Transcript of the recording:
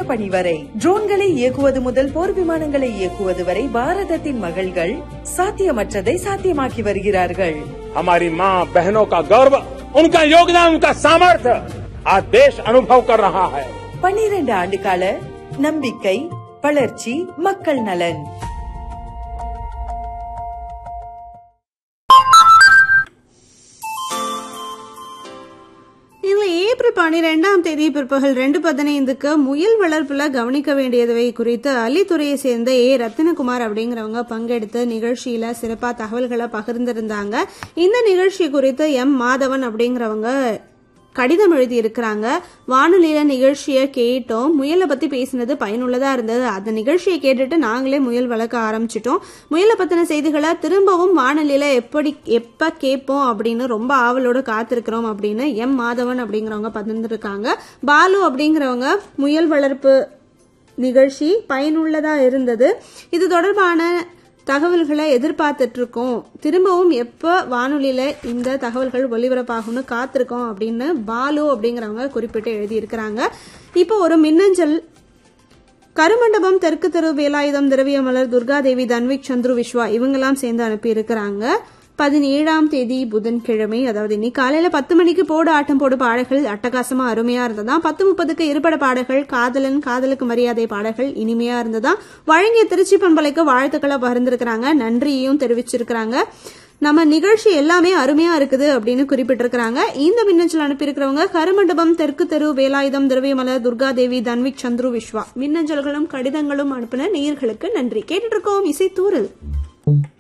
பணி வரை ட்ரோன்களை இயக்குவது முதல் போர் விமானங்களை இயக்குவது வரை பாரதத்தின் மகள்கள் சாத்தியமற்றதை சாத்தியமாக்கி வருகிறார்கள் हमारी माँ बहनों का गौरव उनका योगदान उनका सामर्थ्य आज देश अनुभव कर रहा है பன்னிரண்டு ஆண்டு கால நம்பிக்கை வளர்ச்சி மக்கள் நலன் இந்த ஏப்ரல் பன்னிரெண்டாம் தேதி பிற்பகல் ரெண்டு பதினைந்துக்கு முயல் வளர்ப்புல கவனிக்க வேண்டியவை குறித்து அள்ளித்துறையை சேர்ந்த ஏ ரத்தினகுமார் அப்படிங்கிறவங்க பங்கெடுத்து நிகழ்ச்சியில சிறப்பா தகவல்களை பகிர்ந்திருந்தாங்க இந்த நிகழ்ச்சி குறித்து எம் மாதவன் அப்படிங்கிறவங்க கடிதம் எழுதி இருக்கிறாங்க வானொலியில நிகழ்ச்சியை கேட்டோம் முயலை பத்தி பேசினது பயனுள்ளதா இருந்தது அந்த நிகழ்ச்சியை கேட்டுட்டு நாங்களே முயல் வளர்க்க ஆரம்பிச்சிட்டோம் முயலை பத்தின செய்திகளை திரும்பவும் வானொலியில எப்படி எப்ப கேட்போம் அப்படின்னு ரொம்ப ஆவலோட காத்திருக்கிறோம் அப்படின்னு எம் மாதவன் அப்படிங்கிறவங்க பகிர்ந்துருக்காங்க பாலு அப்படிங்கிறவங்க முயல் வளர்ப்பு நிகழ்ச்சி பயனுள்ளதா இருந்தது இது தொடர்பான தகவல்களை எதிர்பார்த்துட்டு இருக்கோம் திரும்பவும் எப்போ வானொலியில இந்த தகவல்கள் ஒலிபரப்பாகும்னு காத்திருக்கோம் அப்படின்னு பாலு அப்படிங்கிறவங்க குறிப்பிட்டு எழுதியிருக்கிறாங்க இப்போ ஒரு மின்னஞ்சல் கருமண்டபம் தெற்கு தெரு வேலாயுதம் திரவியமலர் துர்காதேவி தன்விக் சந்துரு விஸ்வா இவங்கெல்லாம் சேர்ந்து அனுப்பியிருக்கிறாங்க பதினேழாம் தேதி புதன்கிழமை அதாவது இன்னைக்கு காலையில பத்து மணிக்கு போடு ஆட்டம் போடு பாடல்கள் அட்டகாசமா அருமையா இருந்ததா பத்து முப்பதுக்கு இருபட பாடல்கள் காதலன் காதலுக்கு மரியாதை பாடல்கள் இனிமையா இருந்ததா வழங்கிய திருச்சி பண்பலைக்கு வாழ்த்துக்களை பகிர்ந்திருக்கிறாங்க நன்றியையும் தெரிவிச்சிருக்கிறாங்க நம்ம நிகழ்ச்சி எல்லாமே அருமையா இருக்குது அப்படின்னு குறிப்பிட்டிருக்கிறாங்க இந்த மின்னஞ்சல் அனுப்பியிருக்கிறவங்க கருமண்டபம் தெற்கு தெரு வேலாயுதம் திரவியமலர் துர்காதேவி தன்விக் சந்துரு விஸ்வா மின்னஞ்சல்களும் கடிதங்களும் அனுப்பின நேயர்களுக்கு நன்றி கேட்டுட்டு இருக்கோம் இசை தூரல்